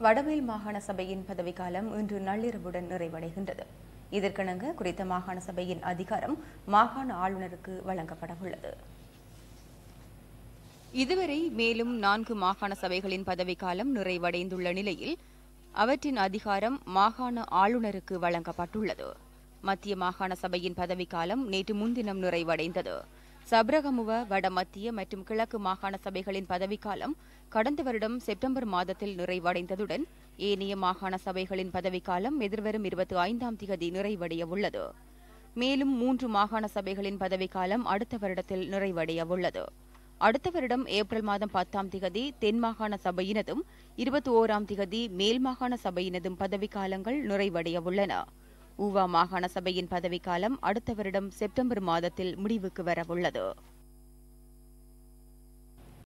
வடமேல் மாகாண சபையின் பதவிக்காலம் இன்று நள்ளிரவுடன் நிறைவடைகின்றது இதற்கிணங்க குறித்த மாகாண சபையின் அதிகாரம் மாகாண ஆளுநருக்கு வழங்கப்படவுள்ளது இதுவரை மேலும் நான்கு மாகாண சபைகளின் பதவிக்காலம் நிறைவடைந்துள்ள நிலையில் அவற்றின் அதிகாரம் மாகாண ஆளுநருக்கு வழங்கப்பட்டுள்ளது மத்திய மாகாண சபையின் பதவிக்காலம் நேற்று முன்தினம் நிறைவடைந்தது சப்ரகமுவ வட மத்திய மற்றும் கிழக்கு மாகாண சபைகளின் பதவிக்காலம் கடந்த வருடம் செப்டம்பர் மாதத்தில் நிறைவடைந்ததுடன் ஏனைய மாகாண சபைகளின் பதவிக்காலம் எதிர்வரும் இருபத்தி ஐந்தாம் திகதி நிறைவடைய உள்ளது மேலும் மூன்று மாகாண சபைகளின் பதவிக்காலம் அடுத்த வருடத்தில் நிறைவடைய உள்ளது அடுத்த வருடம் ஏப்ரல் மாதம் பத்தாம் திகதி தென் மாகாண சபையினதும் இருபத்தி ஓராம் திகதி மேல் மாகாண சபையினதும் பதவிக்காலங்கள் நிறைவடைய உள்ளன ஊவா மாகாண சபையின் பதவிக்காலம் அடுத்த வருடம் செப்டம்பர் மாதத்தில் முடிவுக்கு வரவுள்ளது